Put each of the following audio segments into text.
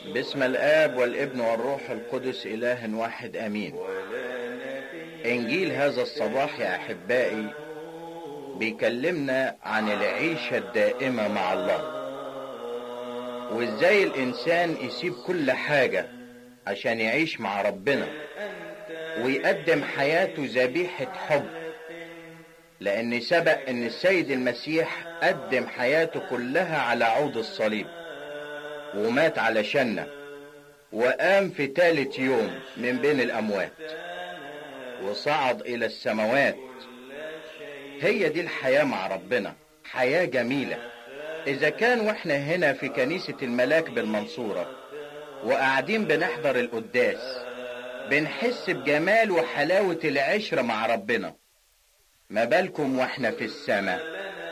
باسم الآب والابن والروح القدس إله واحد أمين إنجيل هذا الصباح يا أحبائي بيكلمنا عن العيشة الدائمة مع الله وإزاي الإنسان يسيب كل حاجة عشان يعيش مع ربنا ويقدم حياته ذبيحة حب لأن سبق أن السيد المسيح قدم حياته كلها على عود الصليب ومات علشاننا وقام في ثالث يوم من بين الأموات وصعد إلى السماوات هي دي الحياة مع ربنا حياة جميلة إذا كان وإحنا هنا في كنيسة الملاك بالمنصورة وقاعدين بنحضر القداس بنحس بجمال وحلاوة العشرة مع ربنا ما بالكم واحنا في السماء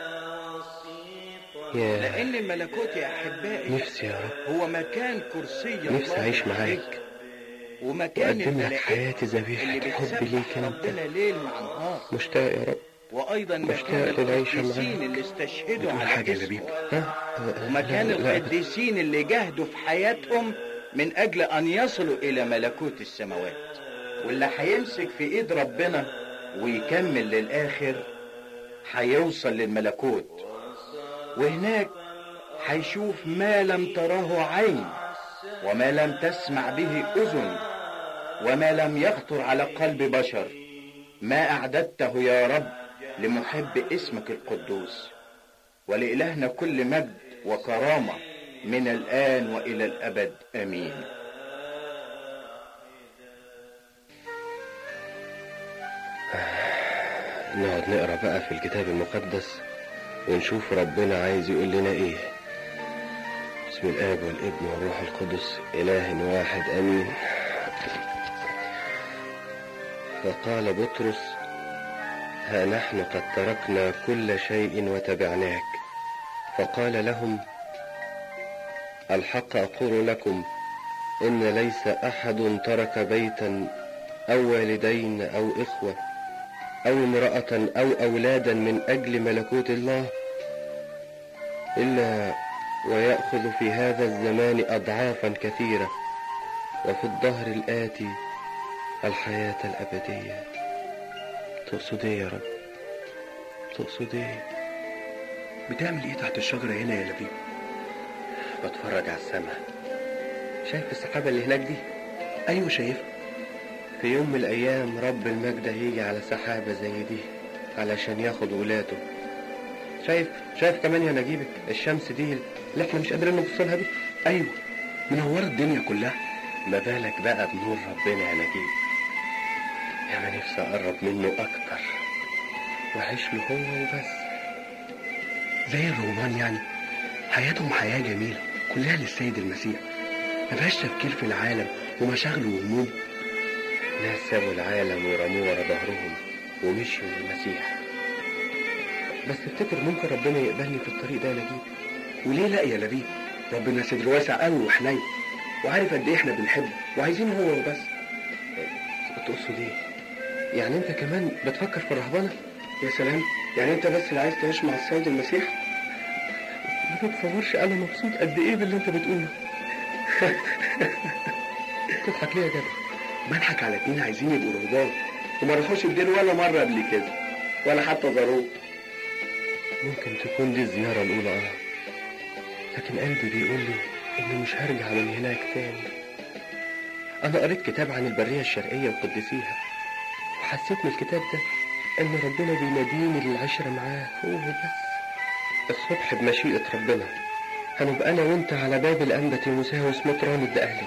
يا لأن الملكوت يا أحبائي نفسي يا رب هو مكان كرسي نفسي الله أعيش عليك. معاك ومكان وأقدم لك الملائكة حياتي اللي ذبيحة حب بتسبح ليك أنت ربنا ليل مع نهار مشتاق يا رب وأيضا مشتاق مكان للعيشة القديسين معاك. اللي استشهدوا بتقول على حاجة يا اسمه لبيب ها ومكان لا، لا، لا. القديسين اللي جاهدوا في حياتهم من أجل أن يصلوا إلى ملكوت السماوات واللي هيمسك في إيد ربنا ويكمل للآخر هيوصل للملكوت وهناك هيشوف ما لم تراه عين وما لم تسمع به أذن وما لم يخطر على قلب بشر ما أعددته يا رب لمحب اسمك القدوس ولإلهنا كل مجد وكرامة من الآن وإلى الأبد آمين نقعد نقرا بقى في الكتاب المقدس ونشوف ربنا عايز يقول لنا ايه بسم الاب والابن والروح القدس اله واحد امين فقال بطرس ها نحن قد تركنا كل شيء وتبعناك فقال لهم الحق اقول لكم ان ليس احد ترك بيتا او والدين او اخوه أو امرأة أو أولادا من أجل ملكوت الله إلا ويأخذ في هذا الزمان أضعافا كثيرة وفي الظهر الآتي الحياة الأبدية تقصد إيه يا رب تقصد إيه بتعمل ايه تحت الشجرة هنا يا لبيب بتفرج على السماء شايف السحابة اللي هناك دي ايوه شايفها في يوم من الأيام رب المجد هيجي على سحابة زي دي علشان ياخد ولاده شايف شايف كمان يا نجيب الشمس دي اللي احنا مش قادرين نبص لها دي ايوه منورة الدنيا كلها ما بالك بقى بنور ربنا يا نجيب يا ما نفسي أقرب منه أكتر وأعيش له هو وبس زي الرومان يعني حياتهم حياة جميلة كلها للسيد المسيح ما فيهاش تفكير في العالم ومشاغله وهمومه ناس سابوا العالم ورموه ورا ظهرهم ومشيوا للمسيح بس تفتكر ممكن ربنا يقبلني في الطريق ده يا نجيب وليه لا يا لبيب ربنا صدر واسع قوي وحنين وعارف قد ايه احنا بنحبه وعايزينه هو وبس تقصد ايه يعني انت كمان بتفكر في الرهبنه يا سلام يعني انت بس اللي عايز تعيش مع السيد المسيح ما تتصورش انا مبسوط قد ايه باللي انت بتقوله تضحك ليه يا جدع بضحك على اتنين عايزين يبقوا رهبان وما راحوش الدين ولا مرة قبل كده ولا حتى زاروه ممكن تكون دي الزياره الاولى اه لكن قلبي بيقول لي اني مش هرجع من هناك تاني انا قريت كتاب عن البريه الشرقيه وقدسيها وحسيت من الكتاب ده ان ربنا بيناديني للعشره معاه هو بس الصبح بمشيئه ربنا هنبقى انا وانت على باب الانبة تيموساوس مطران الدقهلي